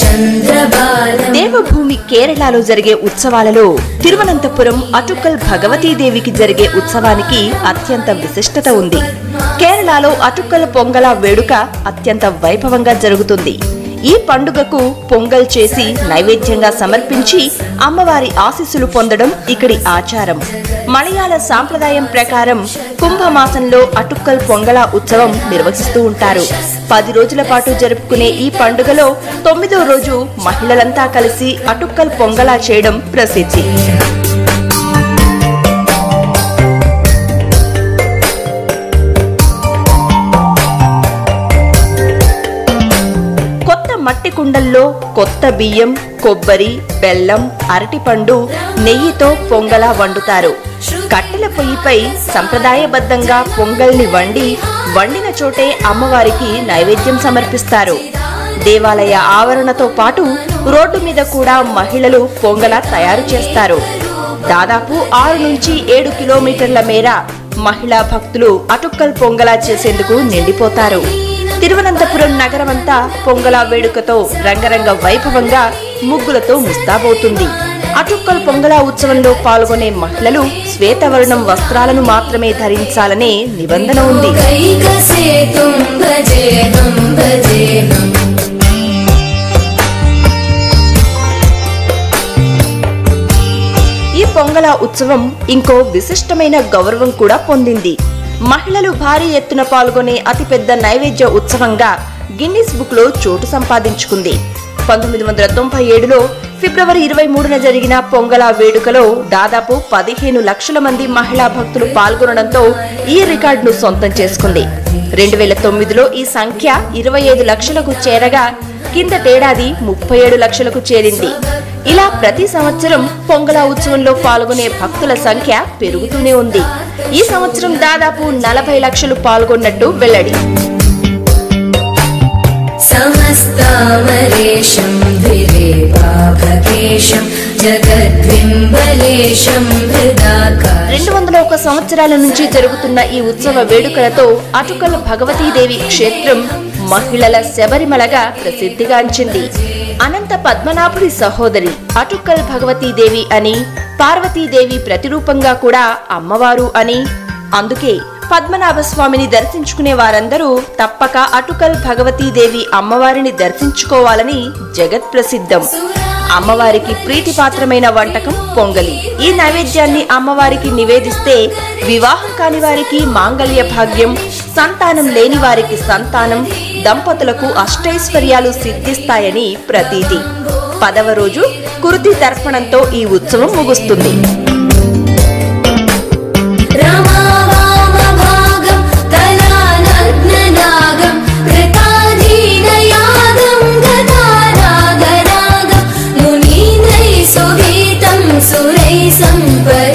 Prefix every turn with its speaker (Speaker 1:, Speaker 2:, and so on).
Speaker 1: चन्द्रबालम्
Speaker 2: దేవభూమి కేరళలో జరిగే ఉత్సవాలలో తిరువనంతపురం అటుక్కల్ భగవతీదేవికి జరిగే ఉత్సవానికి అత్యంత విశిష్టత ఉంది కేరళలో అటుక్కల్ పొంగల వేడుక అత్యంత వైభవంగా జరుగుతుంది ఈ పండుగకు పొంగల్ చేసి నైవేద్యంగా సమర్పించి అమ్మవారి ఆశీస్సులు పొందడం ఇక్కడి ఆచారం మలయాళ సాంప్రదాయం ప్రకారం కుంభమాసంలో అటుక్కల్ పొంగల ఉత్సవం నిర్వహిస్తూ ఉంటారు పది రోజుల పాటు జరుపుకునే ఈ పండుగలో తొమ్మిదో రోజు మహిళలంతా కలిసి అటుక్కల్ పొంగలా చేయడం ప్రసిద్ధి కొత్త మట్టి కుండల్లో కొత్త బియ్యం కొబ్బరి బెల్లం అరటిపండు నెయ్యితో పొంగల వండుతారు కట్టెల పొయ్యిపై సంప్రదాయబద్ధంగా పొంగల్ని వండి వండిన చోటే అమ్మవారికి నైవేద్యం సమర్పిస్తారు దేవాలయ ఆవరణతో పాటు రోడ్డు మీద కూడా మహిళలు పొంగల తయారు చేస్తారు దాదాపు ఆరు నుంచి ఏడు కిలోమీటర్ల మేర మహిళా భక్తులు అటుక్కల్ పొంగలా చేసేందుకు నిండిపోతారు తిరువనంతపురం నగరమంతా పొంగల వేడుకతో రంగరంగ వైభవంగా ముగ్గులతో ముస్తాబవుతుంది అటుక్కల్ పొంగల ఉత్సవంలో పాల్గొనే మహిళలు శ్వేతవర్ణం వస్త్రాలను మాత్రమే ధరించాలనే నిబంధన ఉంది
Speaker 1: कैकसेतुं भजेऽहं भजेऽहम्
Speaker 2: ఈ పొంగల ఉత్సవం ఇంకో విశిష్టమైన గౌరవం కూడా పొందింది మహిళలు భారీ ఎత్తున పాల్గొనే అతిపెద్ద నైవేద్య ఉత్సవంగా గిన్నిస్ బుక్ లో చోటు సంపాదించుకుంది పంతొమ్మిది వందల తొంభై ఏడులో ఫిబ్రవరి ఇరవై మూడున జరిగిన పొంగల వేడుకలో దాదాపు పదిహేను లక్షల మంది మహిళా భక్తులు పాల్గొనడంతో ఈ రికార్డును సొంతం చేసుకుంది రెండు వేల తొమ్మిదిలో ఈ సంఖ్య ఇరవై ఐదు లక్షలకు చేరగా కిందటేడాది ముప్పై ఏడు లక్షలకు చేరింది ఇలా ప్రతి సంవత్సరం పొంగల ఉత్సవంలో పాల్గొనే భక్తుల సంఖ్య పెరుగుతూనే ఉంది ఈ సంవత్సరం దాదాపు నలభై లక్షలు పాల్గొన్నట్టు వెల్లడి
Speaker 1: समस्तामरेशं द्विरेवाभकेशं जगद्बिम्बलेशं हृदाकाशम्
Speaker 2: రెండు వందల ఒక సంవత్సరాల నుంచి జరుగుతున్న ఈ ఉత్సవ వేడుకలతో అటుకల భగవతీదేవి క్షేత్రం మహిళల శబరిమలగా ప్రసిద్ధిగాంచింది అనంత పద్మనాభుడి సహోదరి అటుక్కల్ భగవతీదేవి అని పార్వతీదేవి ప్రతిరూపంగా కూడా అమ్మవారు అని అందుకే పద్మనాభ స్వామిని దర్శించుకునే వారందరూ తప్పక అటుకల్ భగవతీదేవి అమ్మవారిని దర్శించుకోవాలని జగత్ ప్రసిద్ధం అమ్మవారికి ప్రీతిపాత్రమైన వంటకం పొంగలి ఈ నైవేద్యాన్ని అమ్మవారికి నివేదిస్తే వివాహం కాని వారికి మాంగళ్య భాగ్యం సంతానం లేని వారికి సంతానం దంపతులకు అష్టైశ్వర్యాలు సిద్ధిస్తాయని ప్రతీతి పదవ రోజు కురుతి తర్పణంతో ఈ ఉత్సవం ముగుస్తుంది
Speaker 1: रमावामभागं कलानग्ननागं कृताधीनयागं गतारागरागं मुनीन्द्रैः सुगीतं सुरैः सम्पद